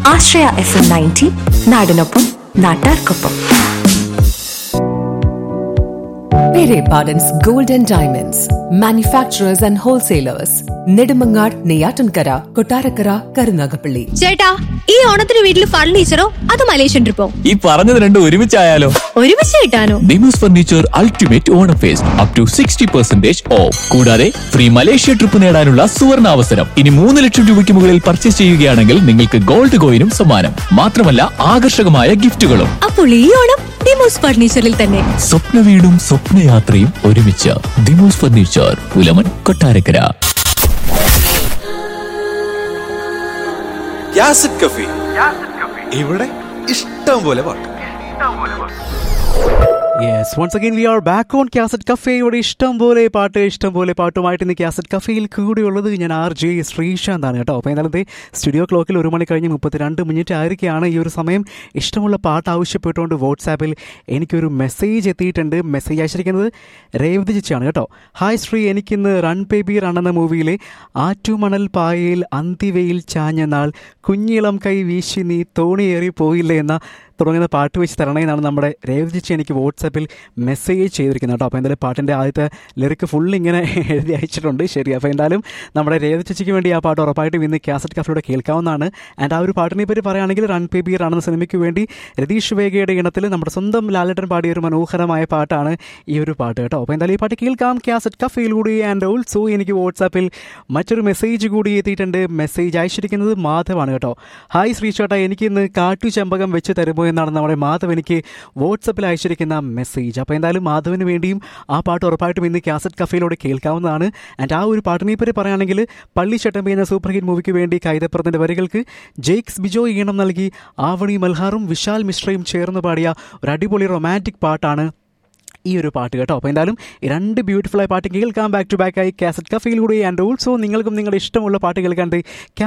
ആശ്രയ F M ninety നാടിനൊപ്പം നാട്ടാർക്കൊപ്പം Pere Pardon's Gold and Diamonds, manufacturers and wholesalers, Nedumangad, Neyatankara, Kotarakara, Karunagapalli. ചേട്ടാ ഈ ഓണത്തിന് വീട്ടിൽ ഫർണിച്ചറോ അത് മലേഷ്യൻ ട്രിപ്പോ ഈ പറഞ്ഞത് രണ്ടും ഒരുമിച്ചായാലോ ഒരുമിച്ച് കിട്ടാനോ Nimos furniture ultimate Onam fest up to sixty percentage off കൂടാതെ ഫ്രീ മലേഷ്യ ട്രിപ്പ് നേടാനുള്ള സുവർണ അവസരം ഇനി മൂന്ന് ലക്ഷം രൂപയ്ക്ക് മുകളിൽ പർച്ചേസ് ചെയ്യുകയാണെങ്കിൽ നിങ്ങൾക്ക് ഗോൾഡ് കോയിനും സമ്മാനം മാത്രമല്ല ആകർഷകമായ ഗിഫ്റ്റുകളും അപ്പോൾ ഈ ഓണം ഡിമോസ് ഫർണിച്ചറിൽ തന്നെ സ്വപ്ന വീടും സ്വപ്നയാത്രയും ഒരുമിച്ച് ദിമോസ് ഫർണിച്ചർ പുലമൻ കൊട്ടാരക്കര യാസിഡ് കഫി ഇവിടെ ഇഷ്ടം പോലെ പാട്ട് yes once again we are back on cassette cafe ഇവിടെ ഇഷ്ടം പോലെ പാട്ട് ഇഷ്ടം പോലെ പാട്ടുമായിട്ട് ഇന്ന് കാസറ്റ് കഫേയിൽ കൂടിയുള്ളത് ഞാൻ ആർ ജെ ശ്രീശാന്താണ് കേട്ടോ അപ്പോൾ ഇന്നലത്തെ സ്റ്റുഡിയോ ക്ലോക്കിൽ ഒരു മണി കഴിഞ്ഞ് മുപ്പത്തിരണ്ട് മിനിറ്റ് ആയിരിക്കുകയാണ് ഈ ഒരു സമയം ഇഷ്ടമുള്ള പാട്ട് ആവശ്യപ്പെട്ടുകൊണ്ട് വാട്സാപ്പിൽ എനിക്കൊരു മെസ്സേജ് എത്തിയിട്ടുണ്ട് മെസ്സേജ് അയച്ചിരിക്കുന്നത് രേവതി ചേച്ചിയാണ് കേട്ടോ ഹായ് ശ്രീ എനിക്കിന്ന് റൺ ബേബി റൺ എന്ന മൂവിയിലെ ആറ്റുമണൽ പായയിൽ അന്തിവയിൽ ചാഞ്ഞ നാൾ കുഞ്ഞിളം കൈ വീശി നീ തോണിയേറി പോയില്ലേ എന്ന തുടങ്ങുന്ന പാട്ട് വെച്ച് തരണേ എന്നാണ് നമ്മുടെ രേവതി ചേച്ചി എനിക്ക് വാട്സാപ്പിൽ മെസ്സേജ് ചെയ്തിരിക്കുന്നത് കേട്ടോ അപ്പോൾ എന്തായാലും പാട്ടിൻ്റെ ആദ്യത്തെ ലിറിക്ക് ഫുൾ ഇങ്ങനെ എഴുതി അയച്ചിട്ടുണ്ട് ശരി അപ്പോൾ എന്തായാലും നമ്മുടെ രേവതി ചേച്ചിക്ക് വേണ്ടി ആ പാട്ട് ഉറപ്പായിട്ടും ഇന്ന് കാസറ്റ് കഫിലൂടെ കേൾക്കാവുന്നതാണ് ആൻഡ് ആ ഒരു പാട്ടിനെ പറ്റി പറയുകയാണെങ്കിൽ റൺ പേ ബി റൺ എന്ന സിനിമയ്ക്ക് വേണ്ടി രതീഷ് വേഗയുടെ ഇണത്തിൽ നമ്മുടെ സ്വന്തം ലാലേട്ടൻ പാടിയ ഒരു മനോഹരമായ പാട്ടാണ് ഈ ഒരു പാട്ട് കേട്ടോ അപ്പോൾ എന്തായാലും ഈ പാട്ട് കേൾക്കാം കാസറ്റ് കഫയിൽ കൂടി ആൻഡ് ഓൾസോ എനിക്ക് വാട്സാപ്പിൽ മറ്റൊരു മെസ്സേജ് കൂടി എത്തിയിട്ടുണ്ട് മെസ്സേജ് അയച്ചിരിക്കുന്നത് മാധവാണ് കേട്ടോ ഹായ് ശ്രീചേട്ടാ എനിക്ക് ഇന്ന് കാട്ടു ചെമ്പകം വെച്ച് തരുമോ എന്നാണ് നമ്മുടെ മാധവ് എനിക്ക് വാട്സപ്പിൽ അയച്ചിരിക്കുന്ന മെസ്സേജ് അപ്പോൾ എന്തായാലും മാധവിന് വേണ്ടിയും ആ പാട്ട് ഉറപ്പായിട്ടും ഇന്ന് കാസറ്റ് കഫയിലൂടെ കേൾക്കാവുന്നതാണ് ആൻഡ് ആ ഒരു പാട്ടിനെ പറ്റി പറയുകയാണെങ്കിൽ പള്ളി ചട്ടമ്പി എന്ന സൂപ്പർ ഹിറ്റ് മൂവിക്ക് വേണ്ടി കൈതപ്പുറത്തിൻ്റെ വരികൾക്ക് ജെയ്ക്സ് ബിജോ ഈണം നൽകി ആവണി മൽഹാറും വിശാൽ മിശ്രയും ചേർന്ന് പാടിയ ഒരു അടിപൊളി റൊമാൻറ്റിക് പാട്ടാണ് ഈ ഒരു പാട്ട് കേട്ടോ അപ്പോൾ എന്തായാലും ഈ രണ്ട് ബ്യൂട്ടിഫുൾ ആയ പാട്ട് കേൾക്കാം ബാക്ക് ടു ബാക്ക് ആയി കാസറ്റ് കഫയിൽ കൂടി ആൻഡ് ഓൾസോ നിങ്ങൾക്കും നിങ്ങളുടെ ഇഷ്ടമുള്ള പാട്ട് കേൾക്കാണ്ട്